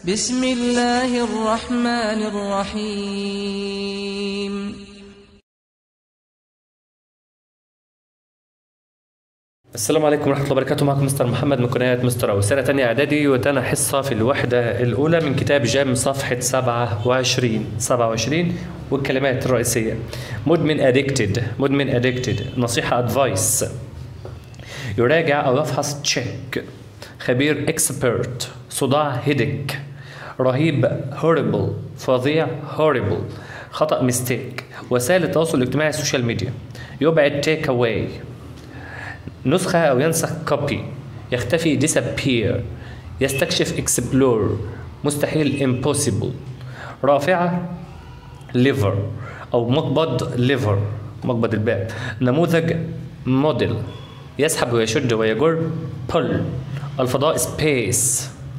بسم الله الرحمن الرحيم السلام عليكم ورحمة الله وبركاته معكم مستر محمد من قناة مستر أو سنة تانية إعدادي وتانا حصة في الوحدة الأولى من كتاب جام صفحة 27 27 والكلمات الرئيسية مدمن addicted مدمن addicted نصيحة advice يراجع أو يفحص check خبير expert صداع headache رهيب horrible فظيع horrible خطأ mistake وسائل التواصل الاجتماعي السوشيال ميديا يبعد take away نسخة أو ينسخ copy يختفي disappear يستكشف explore مستحيل impossible رافعة liver أو مقبض liver مقبض الباب نموذج model يسحب ويشد ويجر pull الفضاء space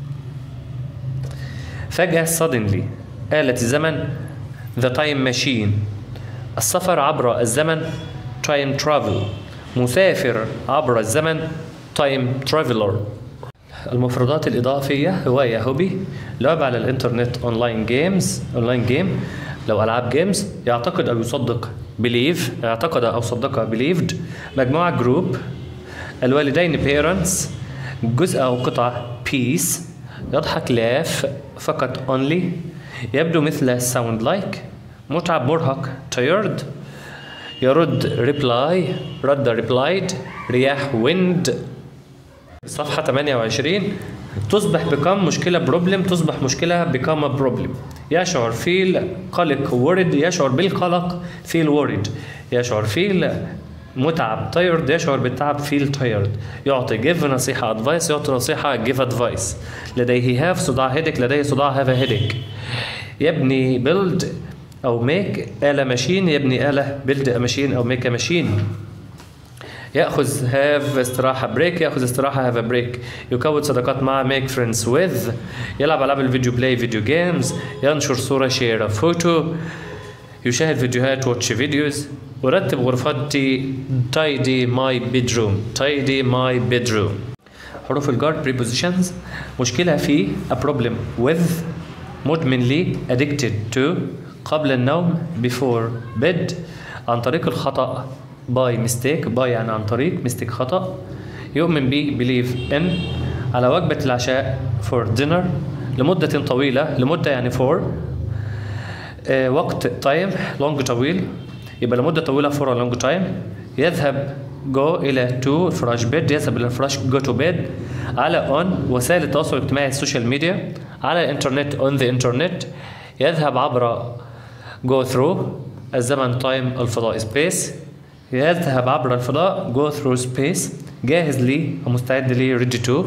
فجأة suddenly آلة الزمن the time machine السفر عبر الزمن time travel مسافر عبر الزمن time traveler المفردات الإضافية هواية هوبي لعب على الإنترنت أونلاين جيمز أونلاين جيم لو ألعاب جيمز يعتقد أو يصدق believe اعتقد أو صدق believed مجموعة جروب الوالدين parents جزء أو قطعة piece يضحك laugh فقط only يبدو مثل sound like متعب مرهق tired يرد reply رد replied رياح wind صفحة 28 تصبح become مشكلة problem تصبح مشكلة become a problem يشعر feel قلق worried يشعر بالقلق feel worried يشعر feel متعب tired يشعر بالتعب feel tired يعطي give نصيحة advice يعطي نصيحة give advice لديه have صداع headache لديه صداع have a headache يبني build أو make آلة ماشين يبني آلة build a machine أو make a machine يأخذ have استراحة break يأخذ استراحة have a break يكون صداقات مع make friends with يلعب ألعاب الفيديو play video games ينشر صورة share a photo يشاهد فيديوهات watch videos أرتب غرفتي tidy my bedroom tidy my bedroom حروف الجار prepositions مشكلة في a problem with مدمن لي addicted to قبل النوم before bed عن طريق الخطأ by mistake by يعني عن طريق mistake خطأ يؤمن به believe in على وجبة العشاء for dinner لمدة طويلة لمدة يعني for آه وقت time long طويل يبقى لمدة طويلة for a long time يذهب go إلى to فراش bed يذهب إلى الفراش go to bed على on وسائل التواصل الاجتماعي السوشيال ميديا على الانترنت on the internet يذهب عبر go through الزمن time الفضاء space يذهب عبر الفضاء go through space جاهز لي ومستعد لي ready to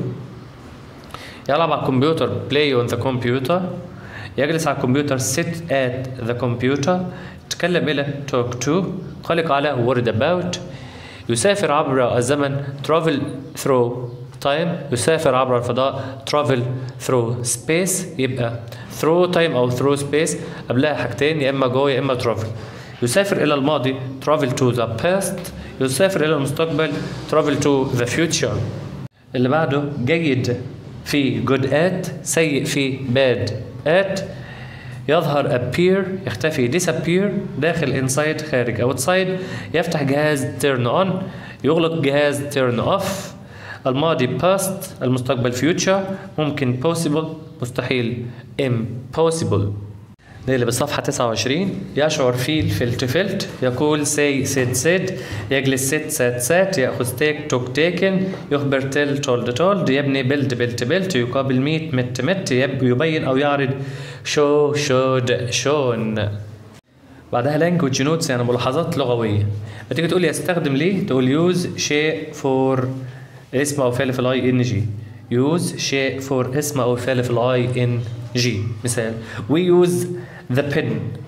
يلعب على الكمبيوتر play on the computer يجلس على الكمبيوتر sit at the computer يتكلم إلى talk to قلق على worried about يسافر عبر الزمن travel through time يسافر عبر الفضاء travel through space يبقى through time أو through space قبلها حاجتين يا إما go يا إما travel يسافر إلى الماضي travel to the past يسافر إلى المستقبل travel to the future اللي بعده جيد في good at سيء في bad at يظهر appear يختفي disappear داخل inside خارج outside يفتح جهاز turn on يغلق جهاز turn off الماضي past المستقبل future ممكن possible مستحيل impossible نقلب الصفحة 29 يشعر فيل فلت فلت يقول say said said يجلس sit sat sat يأخذ take took taken يخبر tell told told يبني build built built يقابل meet met met يبين أو يعرض show showed shown بعدها language notes يعني ملاحظات لغوية ما تيجي تقول لي استخدم ليه تقول use شيء for اسم أو فعل في الاي ان جي use شيء for اسم أو فعل في الاي ان جي مثال we use the pen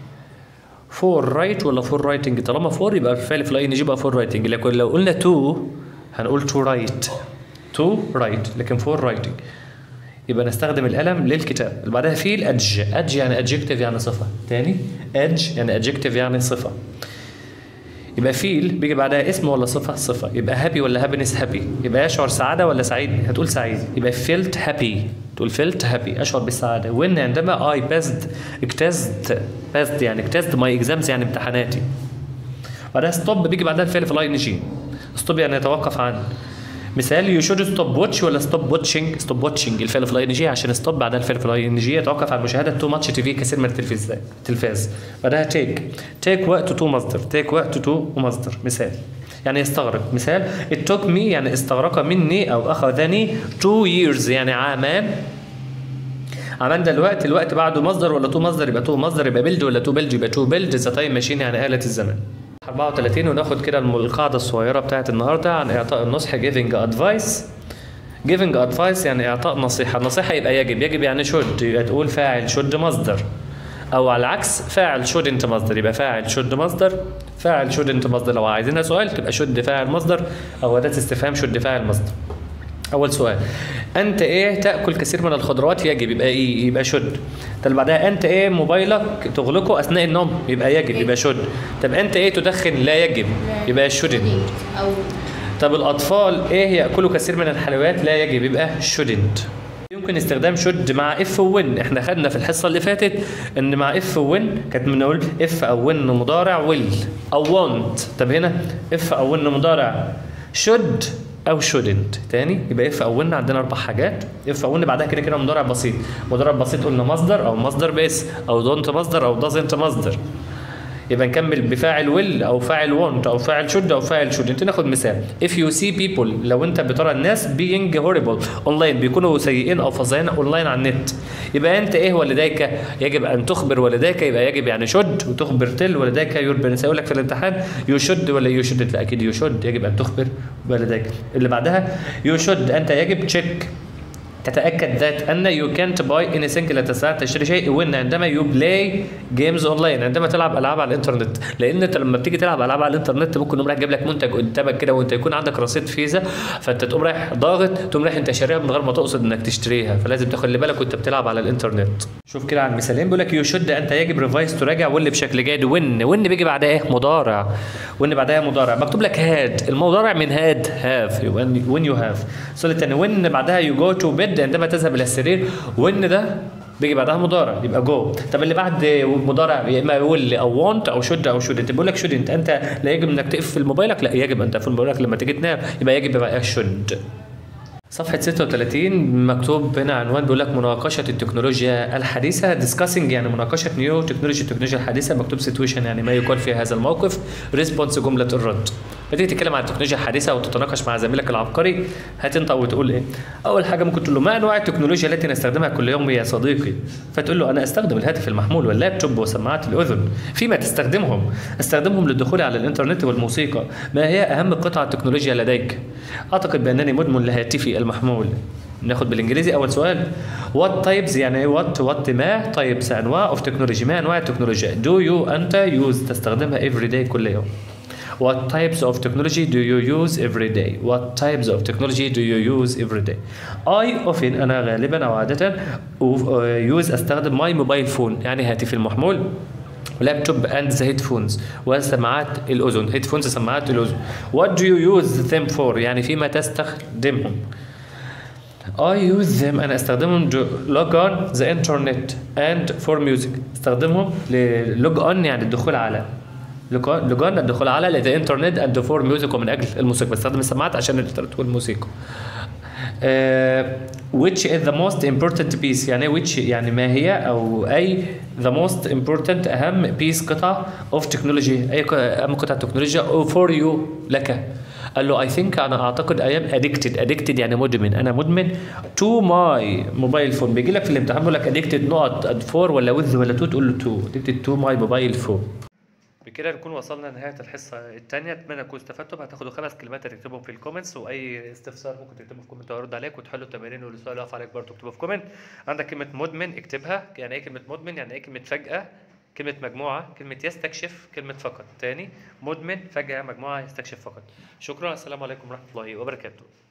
for write ولا for writing طالما for يبقى الفعل في الاي ان جي يبقى for writing لكن لو قلنا to هنقول to write to write لكن for writing يبقى نستخدم القلم للكتاب اللي بعدها في الادج ادج يعني adjective يعني صفة تاني edge يعني adjective يعني صفة يبقى فيل بيجي بعدها اسم ولا صفة صفة يبقى هابي ولا هابينس هابي يبقى يشعر سعادة ولا سعيد هتقول سعيد يبقى felt happy تقول felt happy اشعر بالسعاده when عندما I passed اجتزت passed يعني اجتزت my exams يعني امتحاناتي بعدها ستوب بيجي بعدها الفعل في الاي ان جي ستوب يعني يتوقف عن مثال يو شود ستوب واتش ولا ستوب واتشنج ستوب واتشنج الفعل في الاي ان جي عشان ستوب بعدها الفعل في الاي ان جي يتوقف عن مشاهده تو ماتش تي في كثير من التلفاز التلفاز بعدها تيك تيك وقت تو مصدر تيك وقت تو ومصدر مثال يعني يستغرق مثال it took me يعني استغرق مني او اخذني two years يعني عامان عمان ده الوقت الوقت بعده مصدر ولا تو مصدر يبقى تو مصدر يبقى بيلد ولا تو بيلد يبقى تو بيلد ذا تايم ماشين يعني آلة الزمن 34 وناخد كده الم- القاعدة الصغيرة بتاعت النهاردة عن إعطاء النصح giving advice giving advice يعني إعطاء نصيحة النصيحة يبقى يجب يجب يعني should يبقى تقول فاعل should مصدر أو على العكس فاعل shouldn't مصدر يبقى فاعل should مصدر فاعل shouldn't مصدر لو عايزينها سؤال تبقى should فاعل مصدر أو أداة استفهام should فاعل مصدر اول سؤال انت ايه تاكل كثير من الخضروات يجب يبقى ايه يبقى شد طب بعدها انت ايه موبايلك تغلقه اثناء النوم يبقى يجب يبقى شد طب انت ايه تدخن لا يجب يبقى شودنت او طب الاطفال ايه ياكلوا كثير من الحلويات لا يجب يبقى شودنت يمكن استخدام شد مع اف وين احنا خدنا في الحصه اللي فاتت ان مع اف وين كانت بنقول اف او وين مضارع ويل او وونت طب هنا اف او وين مضارع شود او شودنت تاني يبقى اف او وين عندنا اربع حاجات اف او وين بعدها كده كده مضارع بسيط مضارع بسيط قلنا مصدر او مصدر بس او دونت مصدر او دازنت مصدر يبقى نكمل بفاعل will او فاعل want او فاعل should او فاعل shouldn't ناخد مثال if you see people لو انت بترى الناس being horrible اونلاين بيكونوا سيئين او فظيعين اونلاين على النت يبقى انت ايه والديك يجب ان تخبر والديك يبقى يجب يعني should وتخبر تل والديك يور بنس يقول لك في الامتحان you should ولا you shouldn't لا اكيد you should يجب ان تخبر والديك اللي بعدها you should انت يجب check تتاكد ذات ان يو كانت باي اني ثينج لا تستطيع تشتري شيء وان عندما يو بلاي جيمز اونلاين عندما تلعب العاب على الانترنت لان انت لما بتيجي تلعب العاب على الانترنت ممكن يقوم رايح جايب لك منتج قدامك كده وانت يكون عندك رصيد فيزا فانت تقوم رايح ضاغط تقوم رايح انت شاريها من غير ما تقصد انك تشتريها فلازم تاخد بالك وانت بتلعب على الانترنت شوف كده على المثالين بيقول لك يو شود انت يجب ريفايز تراجع واللي بشكل جيد وين وين بيجي بعدها ايه مضارع وين بعدها مضارع مكتوب لك هاد المضارع من هاد هاف وين يو هاف السؤال الثاني وين بعدها يو جو تو بيد عندما تذهب الى السرير وين ده بيجي بعدها مضارع يبقى جو طب اللي بعد مضارع يا اما يقول او وونت او شود او شودنت بيقول لك شودنت انت لا يجب انك تقفل موبايلك لا يجب ان تقفل موبايلك لما تيجي تنام يبقى يجب يبقى شود صفحة 36 مكتوب هنا عنوان بيقول لك مناقشة التكنولوجيا الحديثة discussing يعني مناقشة نيو تكنولوجي التكنولوجيا الحديثة مكتوب situation يعني ما يقال في هذا الموقف response جملة الرد بتيجي تتكلم عن التكنولوجيا الحديثة وتتناقش مع زميلك العبقري هتنطق وتقول ايه؟ أول حاجة ممكن تقول له ما أنواع التكنولوجيا التي نستخدمها كل يوم يا صديقي؟ فتقول له أنا أستخدم الهاتف المحمول واللابتوب وسماعات الأذن فيما تستخدمهم؟ أستخدمهم للدخول على الإنترنت والموسيقى ما هي أهم قطع التكنولوجيا لديك؟ أعتقد بأنني مدمن لهاتفي المحمول ناخد بالانجليزي اول سؤال وات تايبز يعني ايه وات وات ما تايبس انواع اوف تكنولوجي ما انواع التكنولوجيا دو يو انت يوز تستخدمها افري داي كل يوم What types of technology do you use every day? What types of technology do you use every day? I often أنا غالبا أو عادة use أستخدم my mobile phone يعني هاتفي المحمول لابتوب اند ذا هيدفونز وسماعات الاذن هيدفونز سماعات الاذن what do you use them for يعني فيما تستخدمهم I use them أنا أستخدمهم to log on the internet and for music استخدمهم ل log on يعني الدخول على log on log on الدخول على the internet and for music ومن أجل الموسيقى بستخدم السماعات عشان الإنترنت والموسيقى uh, which is the most important piece يعني which يعني ما هي أو أي the most important أهم piece قطعة of technology أي ق- أهم قطعة تكنولوجيا for you لك قال له I think أنا أعتقد I am addicted addicted يعني مدمن أنا مدمن to my موبايل فون بيجي لك في الامتحان بيقول لك addicted نقط at for ولا with ولا to تقول له to addicted to my موبايل فون بكده نكون وصلنا لنهاية الحصة الثانية أتمنى تكونوا استفدتوا هتاخدوا خمس كلمات هتكتبهم في الكومنتس وأي استفسار ممكن تكتبه في كومنت وأرد عليك وتحلوا التمارين والسؤال اللي واقف عليك برضه اكتبه في كومنت عندك كلمة مدمن اكتبها يعني إيه كلمة مدمن يعني إيه كلمة فجأة كلمة مجموعة كلمة يستكشف كلمة فقط تاني مدمن فجأة مجموعة يستكشف فقط شكرا السلام عليكم ورحمة الله وبركاته